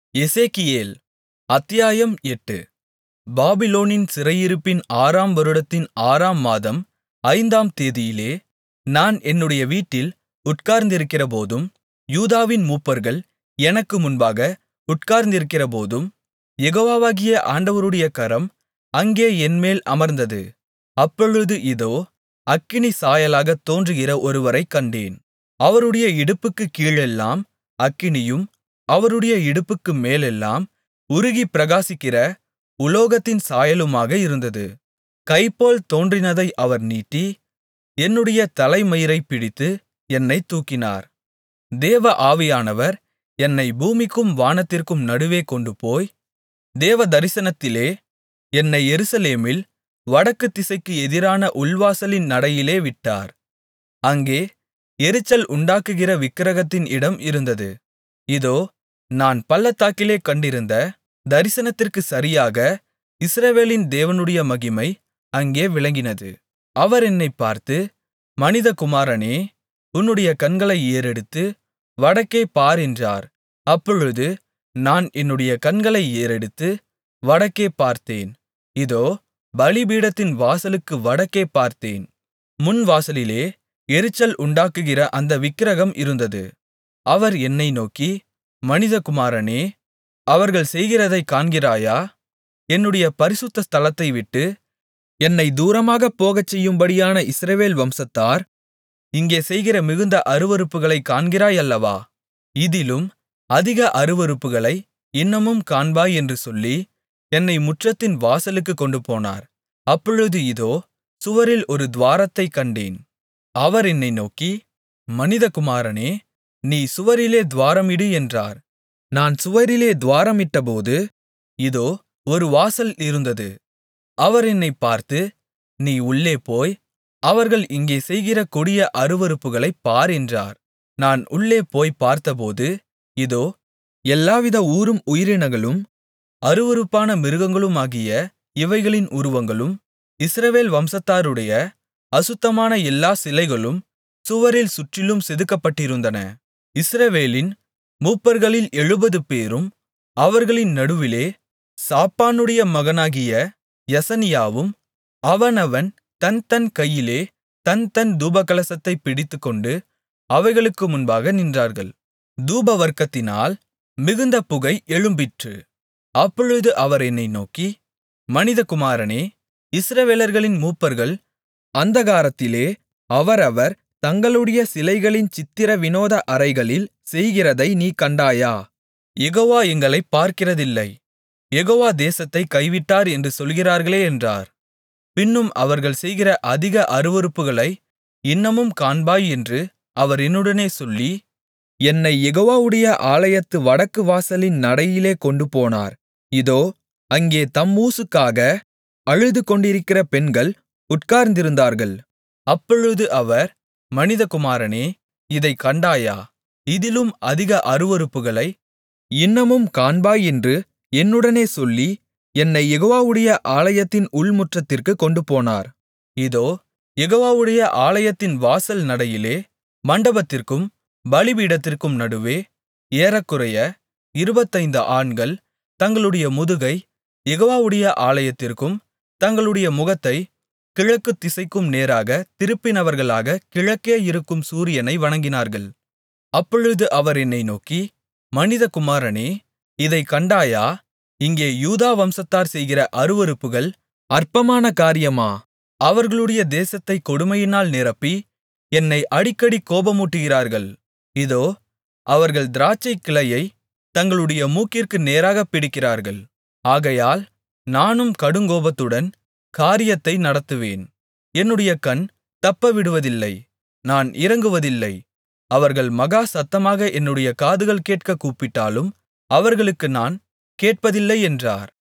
எசேக்கியேல் அத்தியாயம் எட்டு பாபிலோனின் சிறையிருப்பின் ஆறாம் வருடத்தின் ஆறாம் மாதம் ஐந்தாம் தேதியிலே நான் என்னுடைய வீட்டில் உட்கார்ந்திருக்கிறபோதும் யூதாவின் மூப்பர்கள் எனக்கு முன்பாக உட்கார்ந்திருக்கிறபோதும் யெகோவாகிய ஆண்டவருடைய கரம் அங்கே என்மேல் அமர்ந்தது அப்பொழுது இதோ அக்கினி சாயலாகத் தோன்றுகிற ஒருவரைக் கண்டேன் அவருடைய இடுப்புக்குக் கீழெல்லாம் அக்கினியும் அவருடைய இடுப்புக்கு மேலெல்லாம் உருகிப் பிரகாசிக்கிற உலோகத்தின் சாயலுமாக இருந்தது கைபோல் தோன்றினதை அவர் நீட்டி என்னுடைய தலைமயிரைப் பிடித்து என்னைத் தூக்கினார் தேவ ஆவியானவர் என்னை பூமிக்கும் வானத்திற்கும் நடுவே கொண்டுபோய் தேவதரிசனத்திலே என்னை எருசலேமில் வடக்கு திசைக்கு எதிரான உள்வாசலின் நடையிலே விட்டார் அங்கே எரிச்சல் உண்டாக்குகிற விக்கிரகத்தின் இடம் இருந்தது இதோ நான் பள்ளத்தாக்கிலே கண்டிருந்த தரிசனத்திற்குச் சரியாக இஸ்ரவேலின் தேவனுடைய மகிமை அங்கே விளங்கினது அவர் என்னைப் பார்த்து மனிதகுமாரனே உன்னுடைய கண்களை ஏறெடுத்து வடக்கே பார் என்றார் அப்பொழுது நான் என்னுடைய கண்களை ஏறெடுத்து வடக்கே பார்த்தேன் இதோ பலிபீடத்தின் வாசலுக்கு வடக்கே பார்த்தேன் முன்வாசலிலே எரிச்சல் உண்டாக்குகிற அந்த விக்கிரகம் இருந்தது அவர் என்னை நோக்கி மனிதகுமாரனே அவர்கள் செய்கிறதைக் காண்கிறாயா என்னுடைய பரிசுத்த ஸ்தலத்தை விட்டு என்னைத் தூரமாகப் போகச்செய்யும்படியான இஸ்ரவேல் வம்சத்தார் இங்கே செய்கிற மிகுந்த அருவருப்புகளைக் காண்கிறாய் அல்லவா இதிலும் அதிக அருவருப்புகளை இன்னமும் காண்பாய் என்று சொல்லி என்னை முற்றத்தின் வாசலுக்குக் கொண்டுபோனார் அப்பொழுது இதோ சுவரில் ஒரு துவாரத்தைக் கண்டேன் அவர் என்னை நோக்கி மனிதகுமாரனே நீ சுவரிலே துவாரமிடு என்றார் நான் சுவரிலே துவாரமிட்டபோது இதோ ஒரு வாசல் இருந்தது அவர் என்னைப் பார்த்து நீ உள்ளே போய் அவர்கள் இங்கே செய்கிற கொடிய அருவருப்புகளைப் பார் என்றார் நான் உள்ளே போய்ப் பார்த்தபோது இதோ எல்லாவித ஊரும் உயிரினங்களும் அருவருப்பான மிருகங்களுமாகிய இவைகளின் உருவங்களும் இஸ்ரவேல் வம்சத்தாருடைய அசுத்தமான எல்லா சிலைகளும் சுவரில் சுற்றிலும் செதுக்கப்பட்டிருந்தன இஸ்ரவேலின் மூப்பர்களில் எழுபதுபேரும் அவர்களின் நடுவிலே சாப்பானுடைய மகனாகிய யசனியாவும் அவனவன் தன் தன் கையிலே தன் தன் தூபகலசத்தைப் பிடித்துக்கொண்டு அவைகளுக்கு முன்பாக நின்றார்கள் தூபவர்க்கத்தினால் மிகுந்த புகை எழும்பிற்று அப்பொழுது அவர் என்னை நோக்கி மனிதகுமாரனே இஸ்ரவேலர்களின் மூப்பர்கள் அந்தகாரத்திலே அவரவர் தங்களுடைய சிலைகளின் சித்திர வினோத அறைகளில் செய்கிறதை நீ கண்டாயா யெகோவா எங்களைப் பார்க்கிறதில்லை யெகோவா தேசத்தைக் கைவிட்டார் என்று சொல்கிறார்களே என்றார் பின்னும் அவர்கள் செய்கிற அதிக அருவருப்புகளை இன்னமும் காண்பாய் என்று அவர் என்னுடனே சொல்லி என்னை யெகோவாவுடைய ஆலயத்து வடக்கு வாசலின் நடையிலே கொண்டுபோனார் இதோ அங்கே தம்மூசுக்காக அழுதுகொண்டிருக்கிற பெண்கள் உட்கார்ந்திருந்தார்கள் அப்பொழுது அவர் மனிதகுமாரனே இதைக் கண்டாயா இதிலும் அதிக அருவருப்புகளை இன்னமும் காண்பாய் என்று என்னுடனே சொல்லி என்னை யெகோவாவுடைய ஆலயத்தின் உள்முற்றத்திற்குக் கொண்டுபோனார் இதோ யெகோவாவுடைய ஆலயத்தின் வாசல் நடையிலே மண்டபத்திற்கும் பலிபீடத்திற்கும் நடுவே ஏறக்குறைய இருபத்தைந்து ஆண்கள் தங்களுடைய முதுகை யெகோவாவுடைய ஆலயத்திற்கும் தங்களுடைய முகத்தை கிழக்கு திசைக்கும் நேராக திருப்பினவர்களாக கிழக்கே இருக்கும் சூரியனை வணங்கினார்கள் அப்பொழுது அவர் என்னை நோக்கி மனிதகுமாரனே இதைக் கண்டாயா இங்கே யூதா வம்சத்தார் செய்கிற அருவருப்புகள் அற்பமான காரியமா அவர்களுடைய தேசத்தைக் கொடுமையினால் நிரப்பி என்னை அடிக்கடி கோபமூட்டுகிறார்கள் இதோ அவர்கள் திராட்சைக் கிளையை தங்களுடைய மூக்கிற்கு நேராகப் பிடிக்கிறார்கள் ஆகையால் நானும் கடுங்கோபத்துடன் காரியத்தை நடத்துவேன் என்னுடைய கண் தப்பவிடுவதில்லை நான் இரங்குவதில்லை அவர்கள் மகா சத்தமாக என்னுடைய காதுகள் கேட்கக் கூப்பிட்டாலும் அவர்களுக்கு நான் கேட்பதில்லை என்றார்